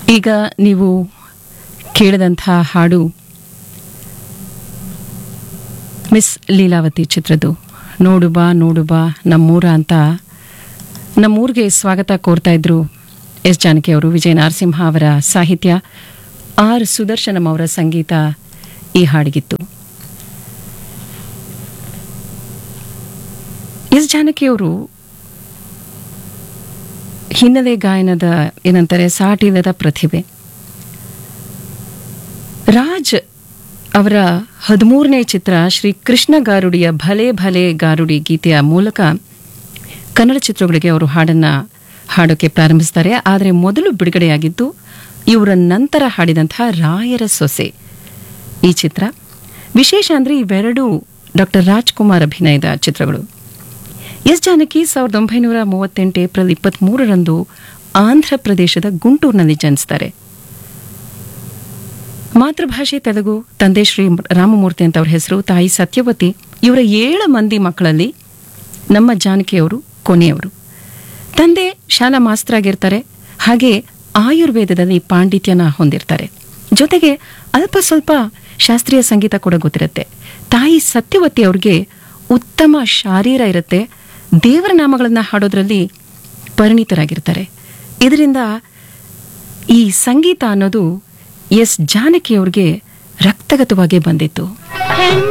ಈಗ ನೀವು ಕೇಳಿದಂಥ ಹಾಡು ಮಿಸ್ ಲೀಲಾವತಿ ಚಿತ್ರದ್ದು ನೋಡು ಬಾ ನೋಡು ಬಾ ನಮ್ಮೂರ ಅಂತ ನಮ್ಮೂರಿಗೆ ಸ್ವಾಗತ ಕೋರ್ತಾ ಇದ್ರು ಎಸ್ ಜಾನಕಿ ಅವರು ವಿಜಯ ನರಸಿಂಹ ಅವರ ಸಾಹಿತ್ಯ ಆರ್ ಸುದರ್ಶನಂ ಅವರ ಸಂಗೀತ ಈ ಹಾಡಿಗಿತ್ತು ಎಸ್ ಜಾನಕಿಯವರು ಹಿನ್ನೆಲೆ ಗಾಯನದ ಏನಂತಾರೆ ಸಾಟಿಲ್ಲದ ಪ್ರತಿಭೆ ರಾಜ್ ಅವರ ಹದಿಮೂರನೇ ಚಿತ್ರ ಶ್ರೀ ಕೃಷ್ಣ ಗಾರುಡಿಯ ಭಲೆ ಭಲೆ ಗಾರುಡಿ ಗೀತೆಯ ಮೂಲಕ ಕನ್ನಡ ಚಿತ್ರಗಳಿಗೆ ಅವರು ಹಾಡನ್ನ ಹಾಡೋಕೆ ಪ್ರಾರಂಭಿಸ್ತಾರೆ ಆದರೆ ಮೊದಲು ಬಿಡುಗಡೆಯಾಗಿದ್ದು ಇವರ ನಂತರ ಹಾಡಿದಂತಹ ರಾಯರ ಸೊಸೆ ಈ ಚಿತ್ರ ವಿಶೇಷ ಅಂದರೆ ಇವೆರಡು ಡಾಕ್ಟರ್ ರಾಜ್ಕುಮಾರ್ ಅಭಿನಯದ ಚಿತ್ರಗಳು ಎಸ್ ಜಾನಕಿ ಸಾವಿರದ ಒಂಬೈನೂರ ಮೂವತ್ತೆಂಟು ಏಪ್ರಿಲ್ ಇಪ್ಪತ್ಮೂರರಂದು ಆಂಧ್ರ ಪ್ರದೇಶದ ಗುಂಟೂರಿನಲ್ಲಿ ಜನಿಸ್ತಾರೆ ಮಾತೃಭಾಷೆ ತೆಲುಗು ತಂದೆ ಶ್ರೀ ರಾಮಮೂರ್ತಿ ಅಂತ ಅವ್ರ ಹೆಸರು ತಾಯಿ ಸತ್ಯವತಿ ಇವರ ಏಳು ಮಂದಿ ಮಕ್ಕಳಲ್ಲಿ ನಮ್ಮ ಜಾನಕಿಯವರು ಕೊನೆಯವರು ತಂದೆ ಶಾಲಾ ಮಾಸ್ತರಾಗಿರ್ತಾರೆ ಹಾಗೆ ಆಯುರ್ವೇದದಲ್ಲಿ ಪಾಂಡಿತ್ಯನ ಹೊಂದಿರ್ತಾರೆ ಜೊತೆಗೆ ಅಲ್ಪ ಸ್ವಲ್ಪ ಶಾಸ್ತ್ರೀಯ ಸಂಗೀತ ಕೂಡ ಗೊತ್ತಿರುತ್ತೆ ತಾಯಿ ಸತ್ಯವತಿ ಅವ್ರಿಗೆ ಉತ್ತಮ ಶಾರೀರ ಇರುತ್ತೆ ದೇವರ ನಾಮಗಳನ್ನ ಹಾಡೋದ್ರಲ್ಲಿ ಪರಿಣಿತರಾಗಿರ್ತಾರೆ ಇದರಿಂದ ಈ ಸಂಗೀತ ಅನ್ನೋದು ಎಸ್ ಜಾನಕಿಯವ್ರಿಗೆ ರಕ್ತಗತವಾಗಿ ಬಂದಿತ್ತು